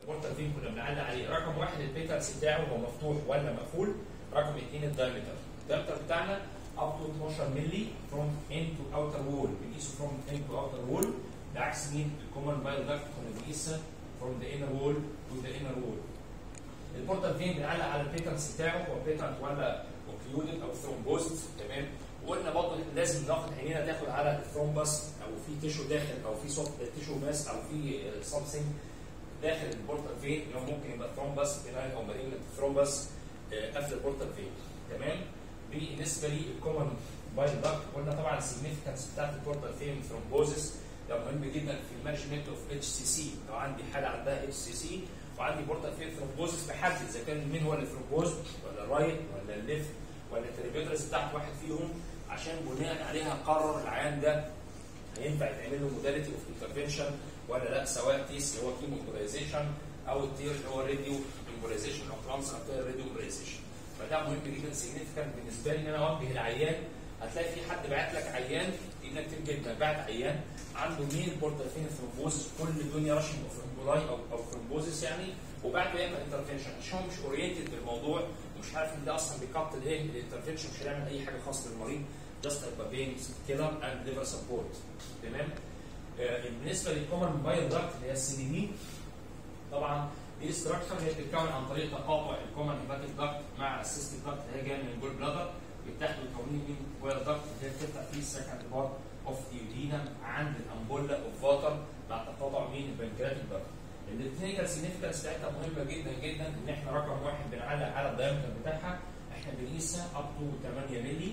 البورتال فين كنا بنعلق عليه رقم واحد البيترس بتاعه هو مفتوح ولا مقفول رقم اثنين الدايمتر الدايمتر بتاعنا up to 12 مللي from in to outer wall بنقيسه from in to outer wall بعكس مين الكومن بايل داكت كنا بنقيسها from the inner wall to the inner wall البورتال فين بنعلق على البيترس بتاعه هو بيترنت ولا اوكلودد او ثرومبوزد تمام وقلنا برضه لازم ناخد عينينا تاخد على الثرومبس او في تيشو داخل او في صوت تيشو ماس او في سمثينج داخل البورتال فين اللي هو ممكن يبقى ثرومبس بناء او مالجنت ثرومبس قبل البورتال فين تمام بالنسبه لي الكومن بايل داكت قلنا طبعا السيجنفكانس بتاعت البورتال فين ثرومبوزس ده مهم جدا في المانجمنت اوف اتش سي سي لو عندي حاله عندها اتش سي سي وعندي بورتال فين ثرومبوزس بحدد اذا كان مين هو اللي ثرومبوز ولا الرايت ولا الليفت ولا التريبيوترز بتاعت واحد فيهم عشان بناء عليها قرر العيان ده هينفع يتعمل له موداليتي اوف انترفنشن ولا لا سواء تيس اللي هو كيمو امبولايزيشن او التير اللي هو راديو امبولايزيشن او ترانس ارتيريال راديو امبولايزيشن فده مهم جدا سيجنفكانت بالنسبه لي ان انا اوجه العيان هتلاقي في حد بعت لك عيان تقيل كتير جدا بعت عيان عنده ميل بورتافين ثرومبوزس كل الدنيا راشن اوف امبولاي او او ثرومبوزس يعني وبعد يعمل انترفنشن عشان هو مش اورينتد بالموضوع ومش عارف ان ده اصلا بيقط الايه الانترفنشن مش هيعمل اي حاجه خاصه بالمريض جاست هيبقى بين كيلر اند ليفر سبورت تمام آه بالنسبه للكومن بايل داكت اللي هي السي دي بي طبعا دي استراكشر هي بتتكون عن طريق تقاطع الكومن هيباتيك داكت مع السيستيك داكت اللي هي جايه من الجول بلادر بيتاخدوا يكونوا مين بايل داكت اللي هي بتفتح فيه السكند بارت اوف ديودينم عند الامبولا اوف واتر مع تقاطع مين البنكرياتيك داكت الكلينيكال سيجنفكانس بتاعتها مهمه جدا جدا ان احنا رقم واحد بنعلق على الدايمتر بتاعها احنا بنقيسها اب تو 8 مللي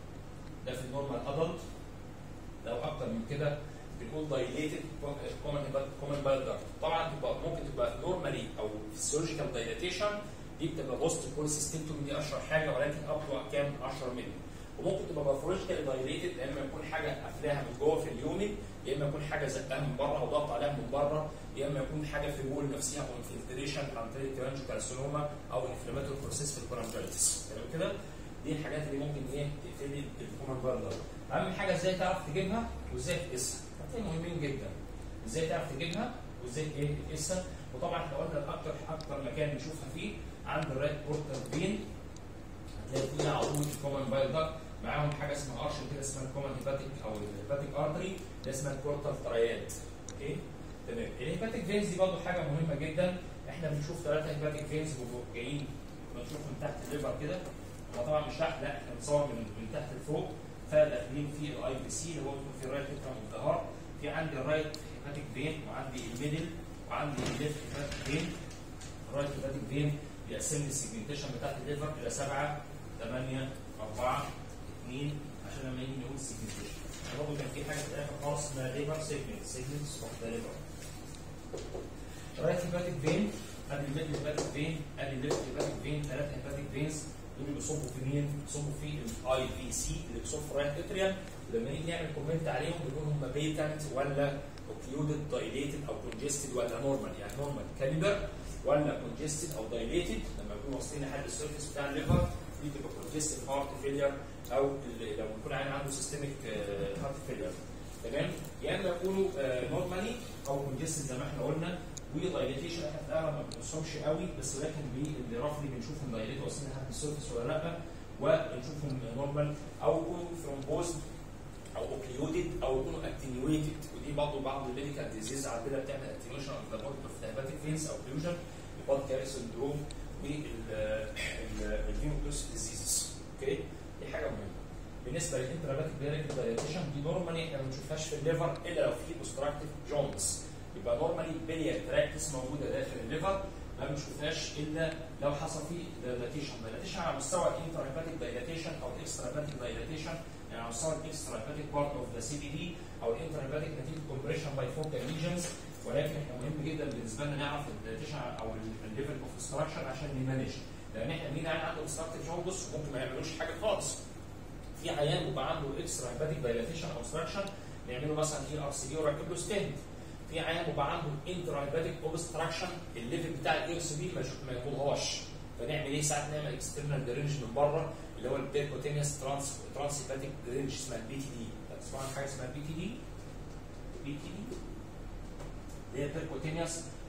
ده في النورمال ادلت لو اكتر من كده بنقول دايليتد كومن كومن بايل داكت طبعا تبقى ممكن تبقى نورمالي او فيسيولوجيكال دايليتيشن دي بتبقى بوست كولسيستيمتوم دي اشهر حاجه ولكن اب تو كام 10 مللي وممكن تبقى باثولوجيكال دايليتد يا اما يكون حاجه قافلاها من جوه في اليونت يا اما يكون حاجه زقاها من بره او ضغط عليها من بره يا اما يكون حاجه في الوول نفسها او انفلتريشن عن طريق كارسينوما او انفلاماتوري بروسيس في الكورنجايتس تمام كده دي الحاجات اللي ممكن ايه تقتل الكومن باردر اهم حاجه ازاي تعرف تجيبها وازاي تقيسها حاجتين مهمين جدا ازاي تعرف تجيبها وازاي ايه تقيسها وطبعا احنا قلنا اكتر اكتر مكان نشوفها فيه عند الرايت بورتال فين هتلاقي فيها عضو الكومن بايل داكت معاهم حاجه اسمها ارشن كده اسمها الكومن هيباتيك او الهيباتيك ارتري ده اسمها الكورتال ترايات اوكي تمام الهيباتيك فينز دي برضه حاجه مهمه جدا احنا بنشوف ثلاثه هيباتيك فينز جايين بنشوف من تحت الليفر كده هو طبعا مش تحت لا احنا بنصور من, من تحت لفوق فداخلين في الاي بي سي اللي هو بيكون في الرايت حته من الظهر في عندي الرايت هيباتيك فين وعندي الميدل وعندي الليفت هيباتيك فين الرايت هيباتيك فين بيقسم لي السيجمنتيشن بتاعت الليفر الى 7 8 4 2 عشان لما يجي نقول السيجمنتيشن برضه كان في حاجه في الاخر خالص اسمها ليفر سيجمنت سيجمنتس اوف ذا ليفر رايت هيباتيك فين ادي الميدل هيباتيك فين ادي الليفت هيباتيك فين ثلاث هيباتيك فينز دول بيصبوا في مين؟ بيصبوا في الاي بي سي اللي بيصب في الرايت اتريال ولما نيجي نعمل كومنت عليهم بنقول هم بيتنت ولا اوكلودد دايليتد او كونجستد ولا نورمال يعني نورمال كاليبر ولا كونجستد او دايليتد لما يكونوا واصلين لحد السيرفيس بتاع الليفر دي تبقى كونجستد هارت فيلير او لو يكون عين عنده سيستميك هارت فيلير تمام يا اما يكونوا نورمالي او كونجستد زي ما احنا قلنا ودايليتيشن احنا في الاغلب ما بنوصلش قوي بس ولكن اللي رفلي بنشوفهم دايليت واصلين لحد السيرفيس ولا لا ونشوفهم نورمال او يكونوا ثرومبوز او اوكليودد او يكونوا اتنيويتد ودي برضه بعض الميديكال ديزيز عندنا بتعمل اتنيويشن اوف ذا بودي اوف هيباتيك فينس او اوكليوجن الباد كاري سندروم والهيموكلوس ديزيزز اوكي دي حاجه مهمه بالنسبه للانتراباتيك دايركت دايليتيشن دي نورمالي احنا ما بنشوفهاش في الليفر الا لو في اوبستراكتيف جونز يبقى نورمالي بيليا تراكتس موجوده داخل الليفر ما بنشوفهاش الا لو حصل فيه دايلاتيشن دايلاتيشن على مستوى الانتراباتيك دايلاتيشن او الاكستراباتيك دايلاتيشن يعني على مستوى الاكستراباتيك بارت اوف ذا سي بي دي او الانتراباتيك نتيجه كومبريشن باي فوكال ليجنز ولكن احنا مهم جدا بالنسبه لنا نعرف الدايلاتيشن او الليفل اوف استراكشر عشان نمانج لان احنا مين عين عنده اوبستراكتيف جوندس ممكن ما يعملوش حاجه خالص في عيان بيبقى عنده اكسترا هيباتيك دايلاتيشن او استراكشن نعمله مثلا اي ار سي دي وركب له ستنت في عيان بيبقى عنده انترا هيباتيك اوبستراكشن الليفل بتاع الاي ار سي بي ما يطولهاش فنعمل ايه ساعات نعمل اكسترنال درينج من بره اللي هو البيركوتينيوس ترانس ترانس هيباتيك درينج اسمها البي تي دي تسمعوا عن حاجه اسمها البي تي دي بي تي دي اللي هي بيركوتينيوس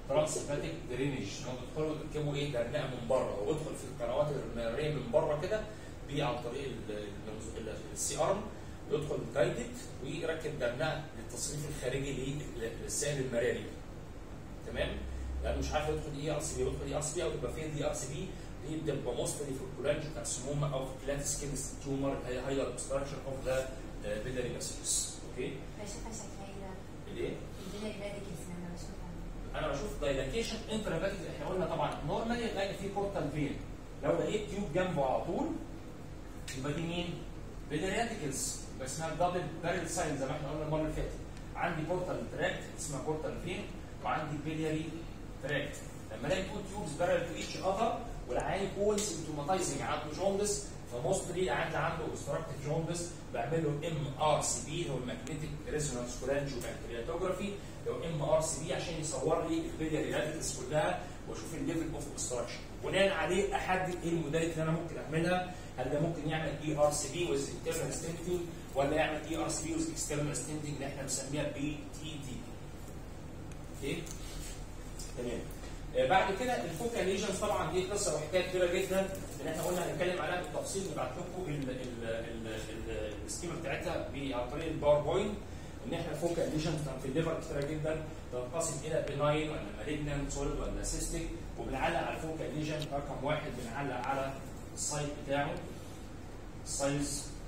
ترانسباتيك درينج هم بيدخلوا يركبوا ايه درنقه من بره ويدخل في القنوات المراريه من بره كده بي عن طريق السي ارم يدخل جايدد ويركب درنقه للتصريف الخارجي للسائل المراري تمام لانه مش عارف يدخل ايه ار سي بي يدخل اي ار سي بي او تبقى فين دي ار سي بي دي بتبقى موستلي في الكولانج كارسينوما او في بلانت سكين تيومر هي هايلر اوبستراكشن اوف ذا بيدري باسيلس اوكي بشوفها شكلها ايه ده؟ الايه؟ الدنيا جراديكلز لما بشوفها انا بشوف دايلاتيشن انترافاتيك احنا قلنا طبعا نورمالي تلاقي في بورتال فين لو لقيت تيوب جنبه على طول يبقى دي مين؟ بيدرياتيكلز يبقى اسمها دبل بارل ساين زي ما احنا قلنا المره اللي فاتت عندي بورتال تراكت اسمها بورتال فين وعندي بيلياري تراكت لما الاقي تو تيوبز بارل تو ايتش اذر والعيان يكون سيمتوماتايزنج عنده جوندس فموستلي عندي عنده اوستراكتيف جوندس بعمل له ام ار سي بي هو الماجنتيك ريزونانس كولانجيو بكتيرياتوجرافي لو ام ار سي بي عشان يصور لي البيلياري راديكلز كلها واشوف الليفل اوف اوبستراكشن بناء عليه احدد ايه الموداليتي اللي انا ممكن اعملها هل ده ممكن يعمل اي ار سي بي ويز انترنال ستنتنج ولا يعمل اي ار سي بي ويز اكسترنال ستنتنج اللي احنا بنسميها بي تي دي اوكي تمام آه، بعد كده الفوكال ليجنز طبعا دي قصه وحكايه كبيره جدا ان احنا قلنا هنتكلم عليها بالتفصيل نبعت لكم ال- ال- ال- ال- السكيما بتاعتها ب- عن طريق الباوربوينت ان احنا الفوكال ليجنز في الليفر كتيره جدا تنقسم الى بناين ولا مالجنان سوليد ولا سيستيك وبنعلق على الفوكال ليجن رقم واحد بنعلق على السايت بتاعه السايز